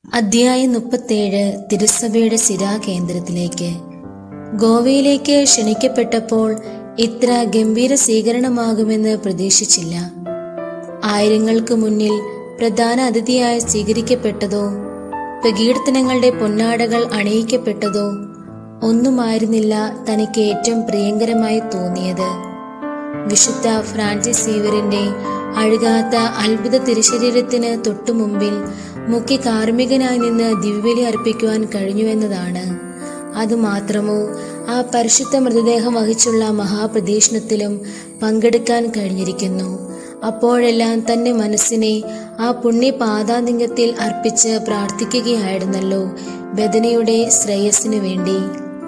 അധ്യായം മുപ്പത്തേഴ് തിരുസഭയുടെ സിരാകേന്ദ്രത്തിലേക്ക് ഗോവയിലേക്ക് ക്ഷണിക്കപ്പെട്ടപ്പോൾ ഇത്ര ഗംഭീര സ്വീകരണമാകുമെന്ന് പ്രതീക്ഷിച്ചില്ല ആയിരങ്ങൾക്ക് മുന്നിൽ പ്രധാന അതിഥിയായി സ്വീകരിക്കപ്പെട്ടതോ പ്രകീർത്തനങ്ങളുടെ പൊന്നാടകൾ അണിയിക്കപ്പെട്ടതോ ഒന്നുമായിരുന്നില്ല തനിക്ക് ഏറ്റവും പ്രിയങ്കരമായി തോന്നിയത് വിശുദ്ധ ഫ്രാൻസിസ് സീവറിന്റെ അഴുകാത്ത അത്ഭുത തിരുശരീരത്തിന് തൊട്ടു മുമ്പിൽ മുഖ്യ കാർമ്മികനായി നിന്ന് ദിവ്യബലി അർപ്പിക്കുവാൻ കഴിഞ്ഞുവെന്നതാണ് അതുമാത്രമോ ആ പരിശുദ്ധ മൃതദേഹം വഹിച്ചുള്ള മഹാപ്രദീക്ഷണത്തിലും പങ്കെടുക്കാൻ കഴിഞ്ഞിരിക്കുന്നു അപ്പോഴെല്ലാം തന്റെ മനസ്സിനെ ആ പുണ്യ പാതാന്തിങ്കത്തിൽ അർപ്പിച്ച് പ്രാർത്ഥിക്കുകയായിരുന്നല്ലോ ബദനയുടെ ശ്രേയസ്സിനു വേണ്ടി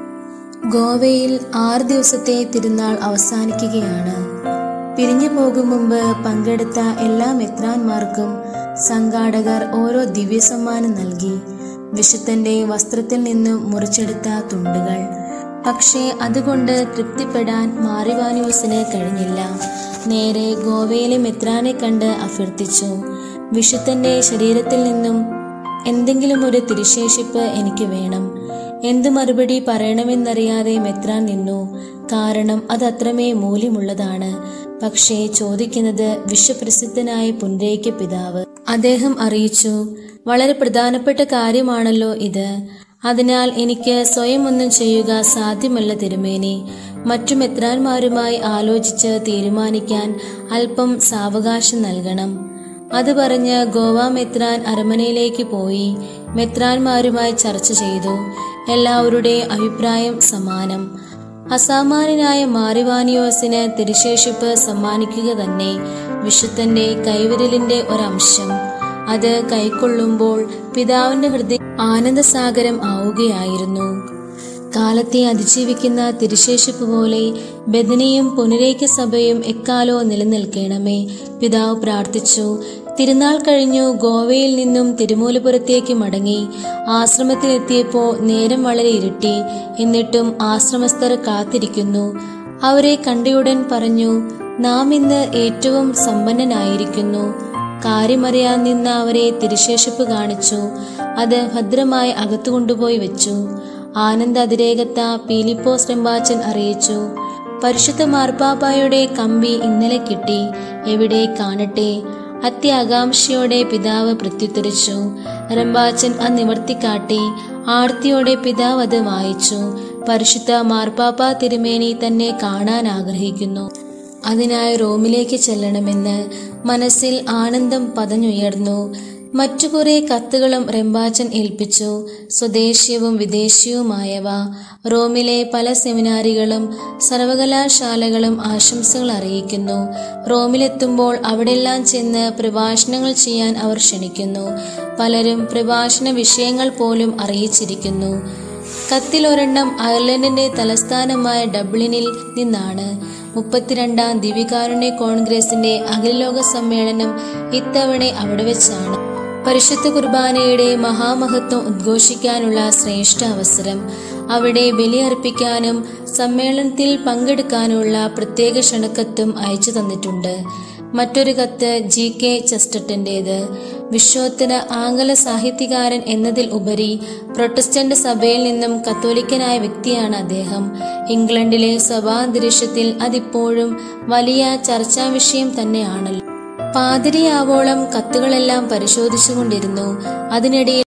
ഗോവയിൽ ആറ് ദിവസത്തെ തിരുനാൾ അവസാനിക്കുകയാണ് പിരിഞ്ഞു പോകും മുമ്പ് പങ്കെടുത്ത എല്ലാ മെത്രാന്മാർക്കും സംഘാടകർ ഓരോ ദിവ്യസമ്മാനം നൽകി വിശുദ്ധന്റെ വസ്ത്രത്തിൽ നിന്നും മുറിച്ചെടുത്ത തുണ്ടുകൾ പക്ഷേ അതുകൊണ്ട് തൃപ്തിപ്പെടാൻ മാറിവാനിയോസിന് കഴിഞ്ഞില്ല നേരെ ഗോവയിലെ മെത്രാനെ കണ്ട് അഭ്യർത്ഥിച്ചു വിശുദ്ധന്റെ ശരീരത്തിൽ നിന്നും എന്തെങ്കിലും ഒരു തിരുശേഷിപ്പ് എനിക്ക് വേണം എന്തു മറുപടി പറയണമെന്നറിയാതെ മെത്രാൻ നിന്നു കാരണം അത് അത്രമേ മൂല്യമുള്ളതാണ് പക്ഷേ ചോദിക്കുന്നത് വിശ്വപ്രസിദ്ധനായ പുൻരേക്ക പിതാവ് അദ്ദേഹം അറിയിച്ചു വളരെ പ്രധാനപ്പെട്ട കാര്യമാണല്ലോ ഇത് അതിനാൽ എനിക്ക് സ്വയം ഒന്നും ചെയ്യുക സാധ്യമല്ല തിരുമേനി മറ്റു മെത്രാന്മാരുമായി ആലോചിച്ച് തീരുമാനിക്കാൻ അല്പം സാവകാശം നൽകണം അത് പറഞ്ഞ് ഗോവ മെത്രാൻ അരമനയിലേക്ക് പോയി മെത്രാന്മാരുമായി ചർച്ച ചെയ്തു എല്ലാവരുടെയും അഭിപ്രായം സമാനം അസാമാന്യനായ മാറിവാനിയോസിന് തിരുശേഷിപ്പ് സമ്മാനിക്കുക തന്നെ വിശുദ്ധന്റെ കൈവിരലിന്റെ ഒരംശം അത് കൈക്കൊള്ളുമ്പോൾ പിതാവിന്റെ ഹൃദയം ആനന്ദസാഗരം ആവുകയായിരുന്നു കാലത്തെ അതിജീവിക്കുന്ന തിരുശേഷിപ്പ് പോലെ ബദനിയും പുനരേക്ക സഭയും എക്കാലോ നിലനിൽക്കണമേ പിതാവ് പ്രാർത്ഥിച്ചു തിരുനാൾ കഴിഞ്ഞു ഗോവയിൽ നിന്നും തിരുമൂലപുരത്തേക്ക് മടങ്ങി ആശ്രമത്തിലെത്തിയപ്പോൾ നേരം വളരെ ഇരുട്ടി എന്നിട്ടും ആശ്രമസ്ഥർ കാത്തിരിക്കുന്നു അവരെ കണ്ടയുടൻ പറഞ്ഞു നാം ഇന്ന് ഏറ്റവും സമ്പന്നനായിരിക്കുന്നു കാര്യമറിയാൻ നിന്ന അവരെ തിരുശേഷിപ്പ് കാണിച്ചു അത് ഭദ്രമായി അകത്തു കൊണ്ടുപോയി വെച്ചു ആനന്ദ അതിരേകത്ത പീലിപ്പോസ് രംബാച്ചൻ അറിയിച്ചു പരിശുദ്ധ മാർപ്പാപ്പായുടെ കമ്പി ഇന്നലെ കിട്ടി എവിടെ കാണട്ടെ അത്യാകാംക്ഷയോടെ പിതാവ് പ്രത്യുത്തരിച്ചു രംബാച്ചൻ അത് നിവർത്തിക്കാട്ടി ആർത്തിയോടെ പിതാവ് അത് വായിച്ചു പരിശുദ്ധ മാർപ്പാപ്പ തിരുമേനി തന്നെ കാണാൻ ആഗ്രഹിക്കുന്നു അതിനായി റോമിലേക്ക് ചെല്ലണമെന്ന് മനസ്സിൽ ആനന്ദം പതഞ്ഞുയർന്നു മറ്റു കുറെ കത്തുകളും റെമ്പാച്ചൻ ഏൽപ്പിച്ചു സ്വദേശീയവും വിദേശീയവുമായവ റോമിലെ പല സെമിനാരികളും സർവകലാശാലകളും ആശംസകൾ അറിയിക്കുന്നു റോമിലെത്തുമ്പോൾ അവിടെല്ലാം ചെന്ന് പ്രഭാഷണങ്ങൾ ചെയ്യാൻ അവർ ക്ഷണിക്കുന്നു പലരും പ്രഭാഷണ വിഷയങ്ങൾ പോലും അറിയിച്ചിരിക്കുന്നു കത്തിലൊരെണ്ണം അയർലൻഡിന്റെ തലസ്ഥാനമായ ഡബ്ലിനിൽ നിന്നാണ് മുപ്പത്തിരണ്ടാം ദിവികാരുണ്യ കോൺഗ്രസിന്റെ അഖിലലോക സമ്മേളനം ഇത്തവണ അവിടെ വെച്ചാണ് പരിശുദ്ധ കുർബാനയുടെ മഹാമഹത്വം ഉദ്ഘോഷിക്കാനുള്ള ശ്രേഷ്ഠ അവസരം അവിടെ ബലിയർപ്പിക്കാനും സമ്മേളനത്തിൽ പങ്കെടുക്കാനുള്ള പ്രത്യേക ക്ഷണക്കത്തും അയച്ചു തന്നിട്ടുണ്ട് മറ്റൊരു കത്ത് ജി കെ ചെസ്റ്റട്ടിൻ്റെത് വിശ്വോത്തര ആംഗല സാഹിത്യകാരൻ എന്നതിൽ ഉപരി പ്രൊട്ടസ്റ്റന്റ് സഭയിൽ നിന്നും കത്തോലിക്കനായ വ്യക്തിയാണ് അദ്ദേഹം ഇംഗ്ലണ്ടിലെ സഭാന്തരീക്ഷത്തിൽ അതിപ്പോഴും വലിയ ചർച്ചാ വിഷയം തന്നെയാണല്ലോ പാതിരിയാവോളം കത്തുകളെല്ലാം പരിശോധിച്ചുകൊണ്ടിരുന്നു അതിനിടയിൽ